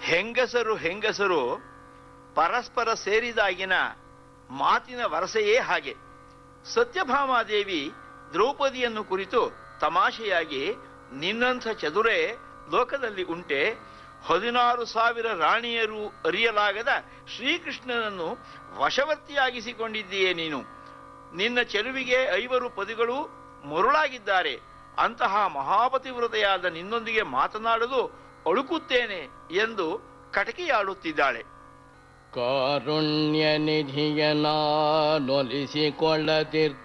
ಹೆಂಗಸರು ಹೆಂಗಸರು ಪರಸ್ಪರ ಸೇರಿದಾಗಿನ ಮಾತಿನ ವರಸೆಯೇ ಹಾಗೆ ಸತ್ಯಭಾಮಾದೇವಿ ದ್ರೌಪದಿಯನ್ನು ಕುರಿತು ತಮಾಷೆಯಾಗಿ ನಿನ್ನಂಥ ಚದುರೆ ಲೋಕದಲ್ಲಿ ಉಂಟೆ ಹದಿನಾರು ಸಾವಿರ ರಾಣಿಯರು ಅರಿಯಲಾಗದ ಶ್ರೀಕೃಷ್ಣನನ್ನು ವಶವರ್ತಿಯಾಗಿಸಿಕೊಂಡಿದ್ದೀಯೇ ನೀನು ನಿನ್ನ ಚೆಲುವಿಗೆ ಐವರು ಪದಿಗಳು ಮರುಳಾಗಿದ್ದಾರೆ ಅಂತಹ ಮಹಾಪತಿವ್ರತೆಯಾದ ನಿನ್ನೊಂದಿಗೆ ಮಾತನಾಡಲು ಅಳುಕುತ್ತೇನೆ ಎಂದು ಕಟಕಿಯಾಡುತ್ತಿದ್ದಾಳೆ ಕಾರುಣ್ಯ ನಿಧಿಯನಾನೊಲಿಸಿಕೊಳ್ಳದಿರ್ತ